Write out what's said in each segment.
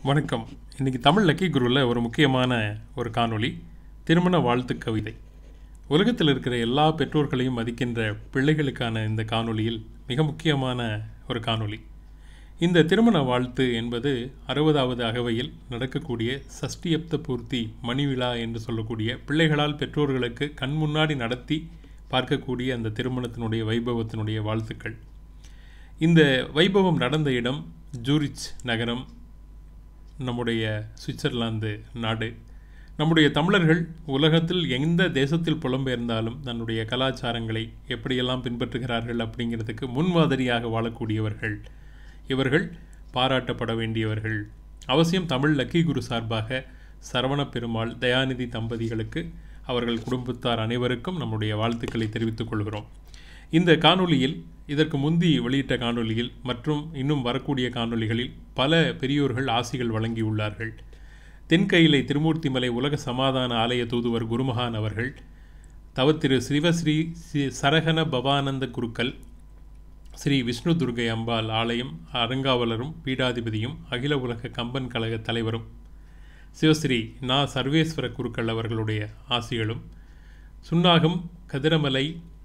வணக்கம் இன்றைக்கி தமிழ் லக்கி குருவில் ஒரு முக்கியமான ஒரு காணொளி திருமண வாழ்த்து கவிதை உலகத்தில் இருக்கிற எல்லா பெற்றோர்களையும் மதிக்கின்ற பிள்ளைகளுக்கான இந்த காணொளியில் மிக முக்கியமான ஒரு காணொளி இந்த திருமண வாழ்த்து என்பது அறுபதாவது அகவையில் நடக்கக்கூடிய சஷ்டியப்த பூர்த்தி மணி விழா என்று சொல்லக்கூடிய பிள்ளைகளால் பெற்றோர்களுக்கு கண் முன்னாடி நடத்தி பார்க்கக்கூடிய அந்த திருமணத்தினுடைய வைபவத்தினுடைய வாழ்த்துக்கள் இந்த வைபவம் நடந்த இடம் ஜூரிச் நகரம் நம்முடைய சுவிட்சர்லாந்து நாடு நம்முடைய தமிழர்கள் உலகத்தில் எந்த தேசத்தில் புலம்பெயர்ந்தாலும் தன்னுடைய கலாச்சாரங்களை எப்படியெல்லாம் பின்பற்றுகிறார்கள் அப்படிங்கிறதுக்கு முன்மாதிரியாக வாழக்கூடியவர்கள் இவர்கள் பாராட்டப்பட வேண்டியவர்கள் அவசியம் தமிழ் லக்கி குரு சார்பாக சரவண பெருமாள் தயாநிதி தம்பதிகளுக்கு அவர்கள் குடும்பத்தார் அனைவருக்கும் நம்முடைய வாழ்த்துக்களை தெரிவித்துக் கொள்கிறோம் இந்த காணொளியில் இதற்கு முந்தி வெளியிட்ட காணொளியில் மற்றும் இன்னும் வரக்கூடிய காணொளிகளில் பல பெரியோர்கள் ஆசிகள் வழங்கியுள்ளார்கள் தென்கையிலை திருமூர்த்திமலை உலக சமாதான ஆலய தூதுவர் குருமகான் அவர்கள் தவத்திரு சிவஸ்ரீ சி சரகண பவானந்த குருக்கள் ஸ்ரீ விஷ்ணு துர்கை அம்பாள் ஆலயம் அறங்காவலரும் பீடாதிபதியும் அகில உலக கம்பன் கழக தலைவரும் சிவஸ்ரீ நா சர்வேஸ்வர குருக்கள் அவர்களுடைய ஆசிகளும் சுன்னாகம் கதிரமலை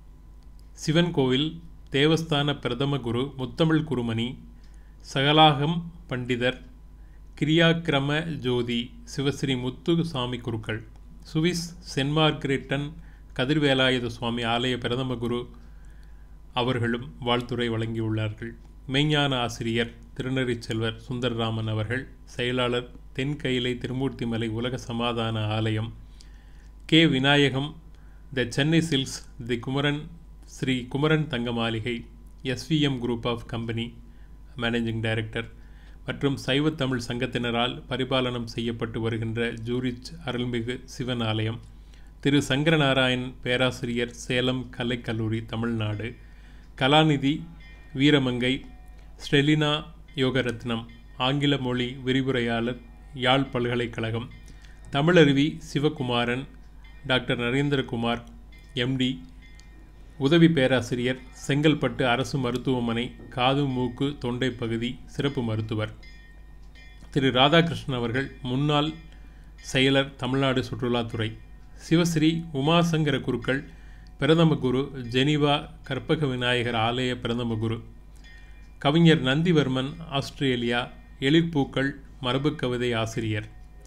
சிவன் கோவில் தேவஸ்தான பிரதம குரு முத்தமிழ் குருமணி சகலாகம் பண்டிதர் கிரியாக்கிரம ஜோதி சிவஸ்ரீ முத்து சாமி குருக்கள் Swiss Saint Margrethen Kathirvelayutha Swami ஆலய பிரதம குரு அவர்களும் வாழ்த்துரை வழங்கியுள்ளார்கள் மெய்ஞான ஆசிரியர் திருநெறி செல்வர் சுந்தரராமன் அவர்கள் செயலாளர் தென்கையிலை திருமூர்த்திமலை உலக சமாதான ஆலயம் K Vinayagam the Chennai silks the Kumaran Sri Kumaran Thanga Maligai SVM group of company managing director மற்றும் சைவ தமிழ் சங்கத்தினரால் பரிபாலனம் செய்யப்பட்டு வருகின்ற ஜூரிச் அருள்மிகு சிவன் ஆலயம் திரு சங்கரநாராயண் பேராசிரியர் சேலம் கலைக்கல்லூரி தமிழ்நாடு கலாநிதி வீரமங்கை ஸ்டெலினா யோகரத்னம் ஆங்கில மொழி விரிவுரையாளர் யாழ் பல்கலைக்கழகம் தமிழருவி சிவகுமாரன் டாக்டர் நரேந்திரகுமார் எம்டி உதவி பேராசிரியர் செங்கல்பட்டு அரசு மருத்துவமனை காது மூக்கு தொண்டை பகுதி சிறப்பு மருத்துவர் திரு ராதாகிருஷ்ணன் அவர்கள் முன்னாள் செயலர் தமிழ்நாடு சுற்றுலாத்துறை சிவஸ்ரீ உமாசங்கர குருக்கள் பிரதம குரு ஜெனிவா கற்பக விநாயகர் ஆலய பிரதம குரு கவிஞர் நந்திவர்மன் ஆஸ்திரேலியா எழிற்பூக்கள் மரபு கவிதை ஆசிரியர்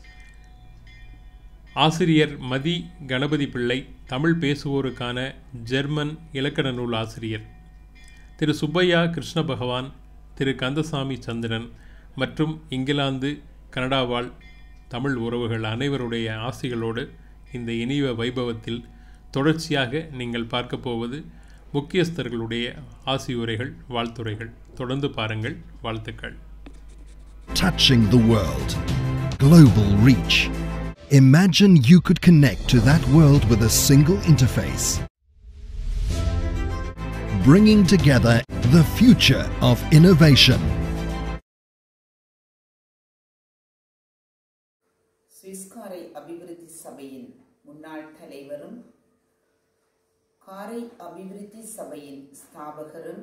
ஆசிரியர் மதி கணபதி பிள்ளை தமிழ் பேசுவோருக்கான ஜெர்மன் இலக்கண நூல் ஆசிரியர் திரு சுப்பையா கிருஷ்ண பகவான் திரு கந்தசாமி சந்திரன் மற்றும் இங்கிலாந்து கனடாவாழ் தமிழ் உறவுகள் அனைவருடைய ஆசிகளோடு இந்த இனிய வைபவத்தில் தொடர்ச்சியாக நீங்கள் பார்க்க போவது முக்கியஸ்தர்களுடைய ஆசியுரைகள் வாழ்த்துரைகள் தொடர்ந்து பாருங்கள் வாழ்த்துக்கள் touching the world. Global reach. Imagine you could connect to that world with a single interface. Bringing together the future of innovation. Swiss Karai அபிவிருத்தி சபையின் முன்னாள் தலைவரும் காரை அபிவிருத்தி சபையின் ஸ்தாபகரும்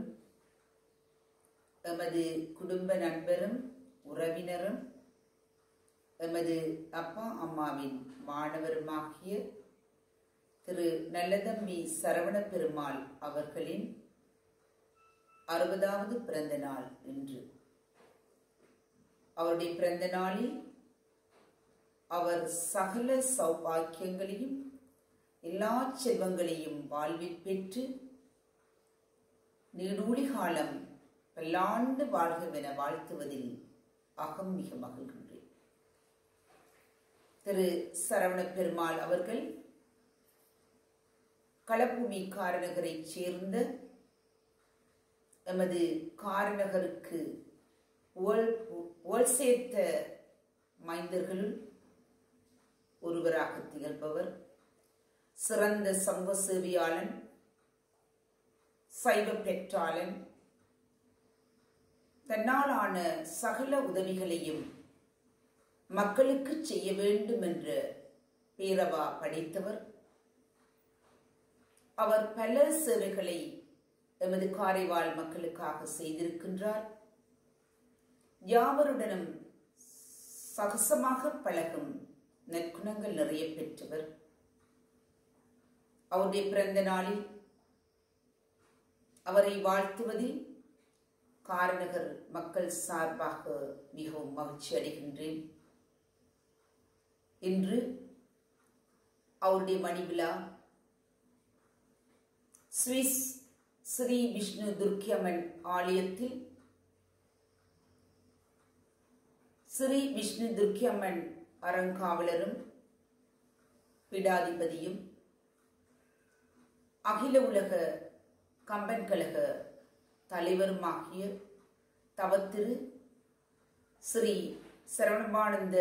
எமது குடும்ப நண்பரும் உறவினரும் எமது அப்பா அம்மாவின் மாணவருமாகிய திரு நல்லதம்பி சரவண பெருமாள் அவர்களின் அறுபதாவது பிறந்த நாள் இன்று அவருடைய பிறந்த நாளில் அவர் சகல சௌபாக்கியங்களையும் எல்லா செல்வங்களையும் வாழ்வில் பெற்று நீடூழி காலம் பல்லாண்டு வாழ்கவென வாழ்த்துவதில் அகம் மிக மகிழ்கின்றேன் திரு சரவண பெருமாள் அவர்கள் களப்பூமி காரநகரைச் சேர்ந்த எமது காரநகருக்கு புகழ் சேர்த்த மைந்தர்களுள் ஒருவராக திகழ்பவர் சிறந்த சமூக சேவையாளன் சைவ பெற்றாளன் தன்னாலான சகல உதவிகளையும் மக்களுக்கு செய்ய வேண்டும் என்ற பேரவா படைத்தவர் அவர் பல சேவைகளை எமது காரைவாழ் மக்களுக்காக செய்திருக்கின்றார் யாவருடனும் சகசமாக பழகும் நற்குணங்கள் நிறைய பெற்றவர் அவருடைய பிறந்த நாளில் அவரை வாழ்த்துவதில் காரநகர் மக்கள் சார்பாக மிகவும் மகிழ்ச்சி அடைகின்றேன் இன்று அவருடைய மணி விழா சுவிஸ் ஸ்ரீ விஷ்ணு துர்க்கியம்மன் ஆலயத்தில் ஸ்ரீ விஷ்ணு துர்க்கியம்மன் அறங்காவலரும் பீடாதிபதியும் அகில உலக கம்பன் கழக தலைவருமாகிய தவத்திரு ஸ்ரீ சரவணமானந்த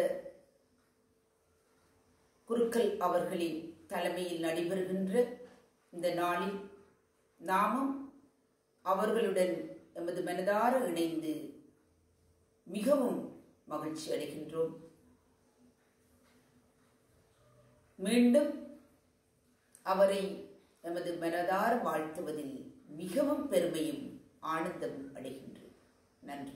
குருக்கள் அவர்களின் தலைமையில் நடைபெறுகின்ற இந்த நாளில் நாமும் அவர்களுடன் எமது மனதார இணைந்து மிகவும் மகிழ்ச்சி அடைகின்றோம் மீண்டும் அவரை எமது மனதார வாழ்த்துவதில் மிகவும் பெருமையும் ஆனந்தமும் அடைகின்றேன் நன்றி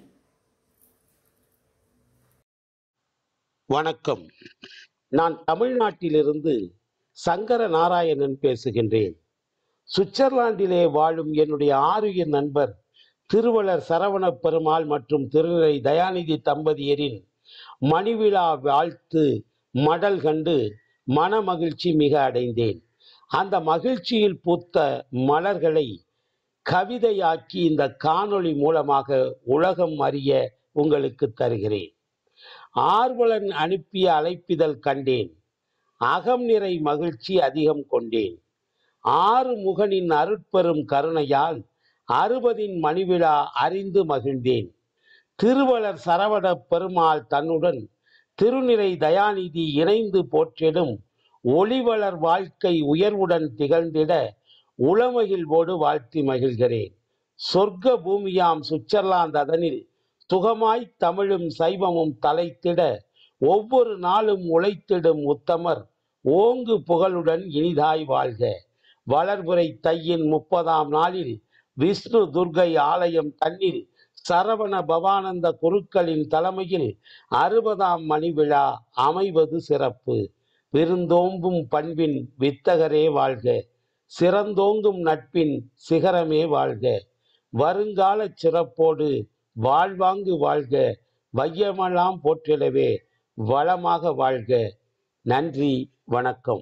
வணக்கம் நான் தமிழ்நாட்டிலிருந்து சங்கர நாராயணன் பேசுகின்றேன் சுவிட்சர்லாந்திலே வாழும் என்னுடைய ஆருயிர் நண்பர் திருவளர் சரவண பெருமாள் மற்றும் திருநிலை தயாநிதி தம்பதியரின் மணிவிழா வாழ்த்து மடல் கண்டு மனமகிழ்ச்சி மிக அடைந்தேன் அந்த மகிழ்ச்சியில் பூத்த மலர்களை கவிதையாக்கி இந்த காணொளி மூலமாக உலகம் அறிய உங்களுக்கு தருகிறேன் ஆர்வலன் அனுப்பிய அழைப்பிதழ் கண்டேன் அகம் நிறை மகிழ்ச்சி அதிகம் கொண்டேன் ஆறு முகனின் அருட்பெரும் கருணையால் அறுபதின் மணிவிழா அறிந்து மகிழ்ந்தேன் திருவளர் சரவண பெருமாள் தன்னுடன் திருநிறை தயாநிதி இணைந்து போற்றிடும் ஒளிவளர் வாழ்க்கை உயர்வுடன் திகழ்ந்திட உளமகிழ்வோடு வாழ்த்தி மகிழ்கிறேன் சொர்க்க பூமியாம் சுவிட்சர்லாந்து அதனில் சுகமாய் தமிழும் சைவமும் தலைத்திட ஒவ்வொரு நாளும் உழைத்திடும் உத்தமர் ஓங்கு புகழுடன் இனிதாய் வாழ்க வளர்புரை தையின் முப்பதாம் நாளில் விஷ்ணு துர்கை ஆலயம் தன்னில் சரவண பவானந்த குருக்களின் தலைமையில் அறுபதாம் மணி விழா அமைவது சிறப்பு விருந்தோம்பும் பண்பின் வித்தகரே வாழ்க சிறந்தோங்கும் நட்பின் சிகரமே வாழ்க வருங்கால சிறப்போடு வாழ்வாங்கு வாழ்க வையமெல்லாம் போற்றிடவே வளமாக வாழ்க நன்றி வணக்கம்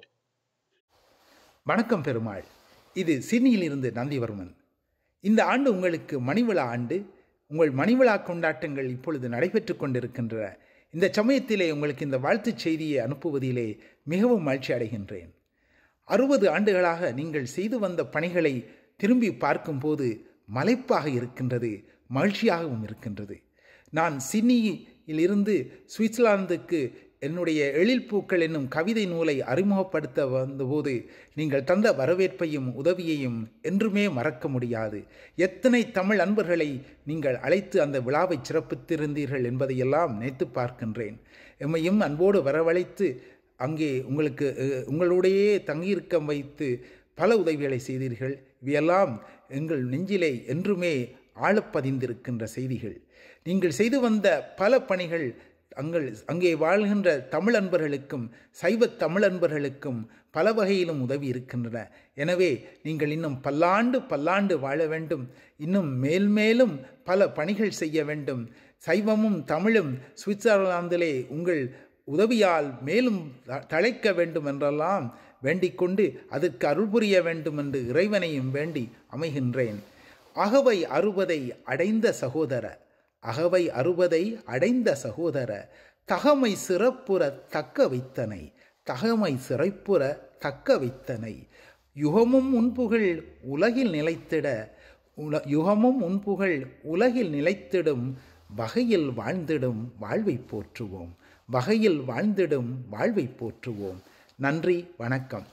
வணக்கம் பெருமாள் இது சிட்னியிலிருந்து நந்திவர்மன் இந்த ஆண்டு உங்களுக்கு மணிவிழா ஆண்டு உங்கள் மணிவிழா கொண்டாட்டங்கள் இப்பொழுது நடைபெற்று கொண்டிருக்கின்றன இந்த சமயத்திலே உங்களுக்கு இந்த வாழ்த்துச் செய்தியை அனுப்புவதிலே மிகவும் மகிழ்ச்சி அடைகின்றேன் அறுபது ஆண்டுகளாக நீங்கள் செய்து வந்த பணிகளை திரும்பி பார்க்கும்போது மலைப்பாக இருக்கின்றது மகிழ்ச்சியாகவும் இருக்கின்றது நான் சிட்னியிலிருந்து சுவிட்சர்லாந்துக்கு என்னுடைய எழில் பூக்கள் என்னும் கவிதை நூலை அறிமுகப்படுத்த வந்தபோது நீங்கள் தந்த வரவேற்பையும் உதவியையும் என்றுமே மறக்க முடியாது எத்தனை தமிழ் அன்பர்களை நீங்கள் அழைத்து அந்த விழாவை சிறப்பித்திருந்தீர்கள் என்பதையெல்லாம் நினைத்து பார்க்கின்றேன் எம்மையும் அன்போடு வரவழைத்து அங்கே உங்களுக்கு அஹ், உங்களுடையே தங்கியிருக்க வைத்து பல உதவிகளை செய்தீர்கள் இவையெல்லாம் எங்கள் நெஞ்சிலே என்றுமே ஆழப்பதிந்திருக்கின்ற செய்திகள் நீங்கள் செய்து வந்த பல பணிகள் அங்கள் அங்கே வாழ்கின்ற தமிழ் அன்பர்களுக்கும் சைவ தமிழ் அன்பர்களுக்கும் பல வகையிலும் உதவி இருக்கின்றன எனவே நீங்கள் இன்னும் பல்லாண்டு பல்லாண்டு வாழ வேண்டும் இன்னும் மேல் மேலும் பல பணிகள் செய்ய வேண்டும் சைவமும் தமிழும் சுவிட்சர்லாந்திலே உங்கள் உதவியால் மேலும் த- தழைக்க வேண்டும் என்றெல்லாம் வேண்டிக் கொண்டு அதற்கு அருள் புரிய வேண்டும் என்று இறைவனையும் வேண்டி அமைகின்றேன் அகவை அறுபதை அடைந்த சகோதர அகவை அறுபதை அடைந்த சகோதர தகமை சிறப்புற தக்க வைத்தனை தகமை சிறைப்புற தக்க வைத்தனை யுகமும் உன்புகழ் உலகில் நிலைத்திட உல யுகமும் உன்புகழ் உலகில் நிலைத்திடும் வகையில் வாழ்ந்திடும் வாழ்வை போற்றுவோம் வகையில் வாழ்ந்திடும் வாழ்வை போற்றுவோம் நன்றி வணக்கம்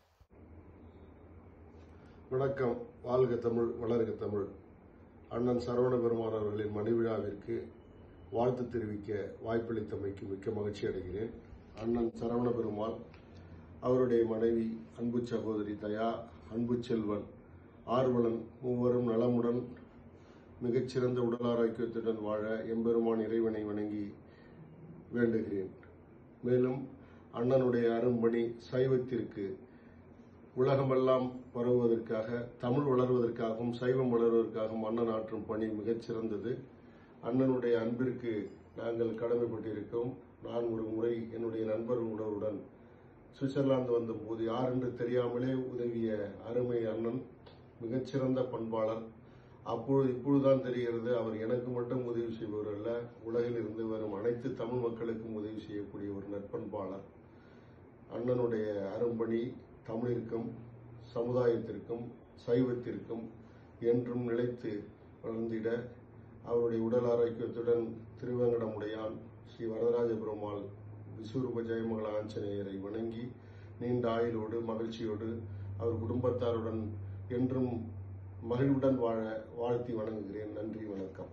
வணக்கம் வாழ்க தமிழ் வளர்க தமிழ் அண்ணன் சரவண பெருமான் அவர்களின் மணிவிழாவிற்கு வாழ்த்து தெரிவிக்க வாய்ப்பளித்தமைக்கு மிக்க மகிழ்ச்சி அடைகிறேன் அண்ணன் சரவண பெருமாள் அவருடைய மனைவி அன்பு சகோதரி தயா அன்பு செல்வன் ஆர்வலன் மூவரும் நலமுடன் மிகச்சிறந்த உடல் ஆரோக்கியத்துடன் வாழ எம்பெருமான் இறைவனை வணங்கி வேண்டுகிறேன் மேலும் அண்ணனுடைய அரும்பணி சைவத்திற்கு உலகமெல்லாம் பரவுவதற்காக தமிழ் வளர்வதற்காகவும் சைவம் வளர்வதற்காகவும் அண்ணன் ஆற்றும் பணி மிகச் சிறந்தது அண்ணனுடைய அன்பிற்கு நாங்கள் கடமைப்பட்டிருக்கோம் நான் ஒரு முறை என்னுடைய நண்பர்களுடன் சுவிட்சர்லாந்து வந்தபோது யார் என்று தெரியாமலே உதவிய அருமை அண்ணன் மிகச்சிறந்த பண்பாளர் அப்பொழுது இப்பொழுதுதான் தெரிகிறது அவர் எனக்கு மட்டும் உதவி செய்பவர் அல்ல உலகில் இருந்து வரும் அனைத்து தமிழ் மக்களுக்கும் உதவி செய்யக்கூடிய ஒரு நற்பண்பாளர் அண்ணனுடைய அரும்பணி தமிழிற்கும் சமுதாயத்திற்கும் சைவத்திற்கும் என்றும் நிலைத்து வளர்ந்திட அவருடைய உடல் ஆரோக்கியத்துடன் திருவேங்கடமுடையான் ஸ்ரீ வரதராஜ பெருமாள் விஸ்வரூப ஜெயமங்கள ஆஞ்சநேயரை வணங்கி நீண்ட ஆயுளோடு மகிழ்ச்சியோடு அவர் குடும்பத்தாருடன் என்றும் மகிழ்வுடன் வாழ வாழ்த்தி வணங்குகிறேன் நன்றி வணக்கம்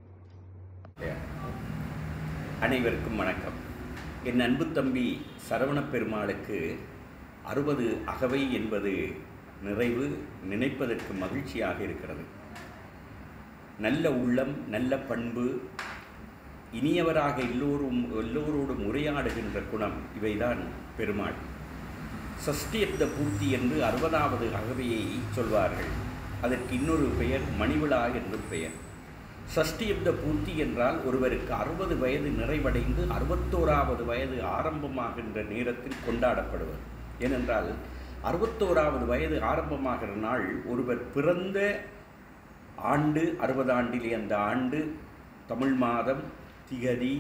அனைவருக்கும் வணக்கம் என் அன்பு தம்பி சரவணப் பெருமாளுக்கு அறுபது அகவை என்பது நிறைவு நினைப்பதற்கு மகிழ்ச்சியாக இருக்கிறது நல்ல உள்ளம் நல்ல பண்பு இனியவராக எல்லோரும் எல்லோரோடும் உரையாடுகின்ற குணம் இவைதான் பெருமாள் சஷ்டியப்த பூர்த்தி என்று அறுபதாவது அகவையை சொல்வார்கள் அதற்கு இன்னொரு பெயர் மணிவிழா என்றும் பெயர் சஷ்டியப்த பூர்த்தி என்றால் ஒருவருக்கு அறுபது வயது நிறைவடைந்து அறுபத்தோராவது வயது ஆரம்பமாகின்ற நேரத்தில் கொண்டாடப்படுவது ஏனென்றால் அறுபத்தோராவது வயது ஆரம்பமாகிற நாள் ஒருவர் பிறந்த ஆண்டு அறுபது ஆண்டிலே அந்த ஆண்டு தமிழ் மாதம் திகதி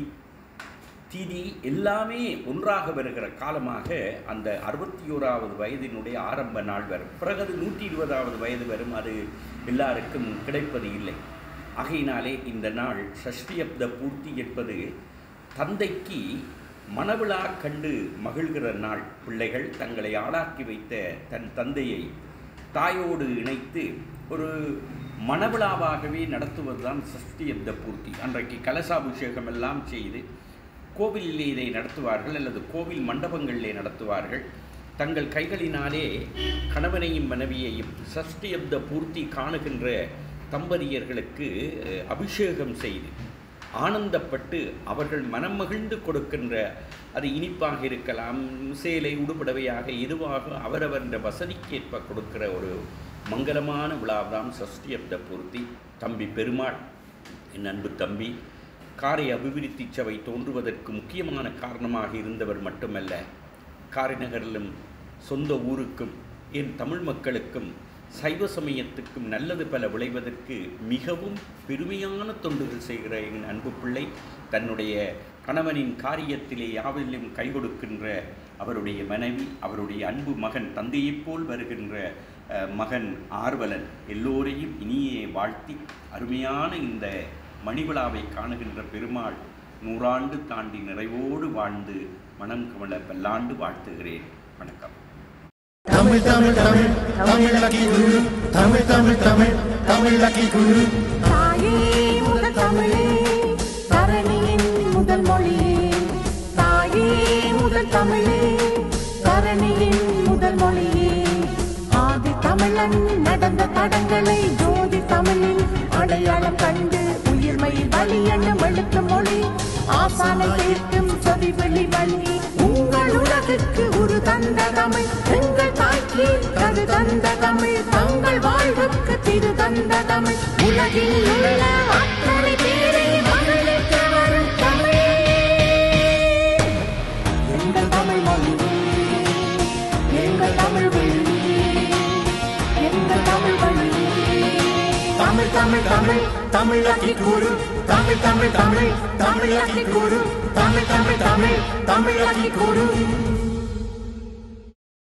திதி எல்லாமே ஒன்றாக வருகிற காலமாக அந்த அறுபத்தி ஓராவது வயதினுடைய ஆரம்ப நாள் வரும் பிறகு அது நூற்றி இருபதாவது வயது வரும் அது எல்லாருக்கும் கிடைப்பது இல்லை ஆகையினாலே இந்த நாள் சஷ்டியப்த பூர்த்தி என்பது தந்தைக்கு மணவிழா கண்டு மகிழ்கிற நாள் பிள்ளைகள் தங்களை ஆளாக்கி வைத்த தன் தந்தையை தாயோடு இணைத்து ஒரு மணவிழாவாகவே நடத்துவதுதான் சஷ்டியப்த பூர்த்தி அன்றைக்கு கலசாபிஷேகம் எல்லாம் செய்து கோவிலிலே இதை நடத்துவார்கள் அல்லது கோவில் மண்டபங்களிலே நடத்துவார்கள் தங்கள் கைகளினாலே கணவனையும் மனைவியையும் சஷ்டியப்த பூர்த்தி காணுகின்ற தம்பதியர்களுக்கு அஹ், அபிஷேகம் செய்து ஆனந்தப்பட்டு அவர்கள் மனம் மகிழ்ந்து கொடுக்கின்ற அது இனிப்பாக இருக்கலாம் சேலை உடுபடவையாக எதுவாக அவரவர் வசதிக்கேற்ப கொடுக்கிற ஒரு மங்களமான விழாதான் சஷ்டியப்த பூர்த்தி தம்பி பெருமாள் என் அன்பு தம்பி காரை அபிவிருத்தி சபை தோன்றுவதற்கு முக்கியமான காரணமாக இருந்தவர் மட்டுமல்ல காரைநகரிலும் சொந்த ஊருக்கும் என் தமிழ் மக்களுக்கும் சைவ சமயத்துக்கும் நல்லது பல விளைவதற்கு மிகவும் பெருமையான தொண்டுகள் செய்கிற என் அன்பு பிள்ளை தன்னுடைய கணவனின் காரியத்திலே யாவிலும் கை கொடுக்கின்ற அவருடைய மனைவி அவருடைய அன்பு மகன் தந்தையைப் போல் வருகின்ற அஹ், மகன் ஆர்வலன் எல்லோரையும் இனியே வாழ்த்தி அருமையான இந்த மணிவிழாவை காணுகின்ற பெருமாள் நூறாண்டு தாண்டி நிறைவோடு வாழ்ந்து மனம் கமல பல்லாண்டு வாழ்த்துகிறேன் வணக்கம் தமிழ் தமிழ் தமிழ் தமிழ் லக்கி குரு தமிழ் தமிழ் தமிழ் தமிழ் லக்கி குரு தாயே முதல் தமிழே தரணியின் முதல் மொழியே தாயே முதல் தமிழே தரணியின் முதல் மொழியே ஆதி தமிழன் நடந்த தடங்களை ஜோதி தமிழில் அடையாளம் கண்டு உயிர்மையில் வழி என்னும் எழுத்து மொழி ஆசானை சேர்க்கும் சொதி வெளி வழி உங்கள் உலகுக்கு ஒரு தந்த தமிழ் எங்கள் தாய்க்கு கரு தந்த தமிழ் தங்கள் வாழ்வுக்கு திரு தந்த தமிழ் உலகில் உள்ள அத்தனை பேரை மகிழ்விக்க வரும் தமிழே எங்கள் தமிழ் மொழியே எங்கள் தமிழ் வழியே எங்கள் தமிழ் வழியே Tamil Tamil Tamil Tamil lucky guru Tamil Tamil Tamil Tamil lucky guru Tamil Tamil Tamil Tamil lucky குரு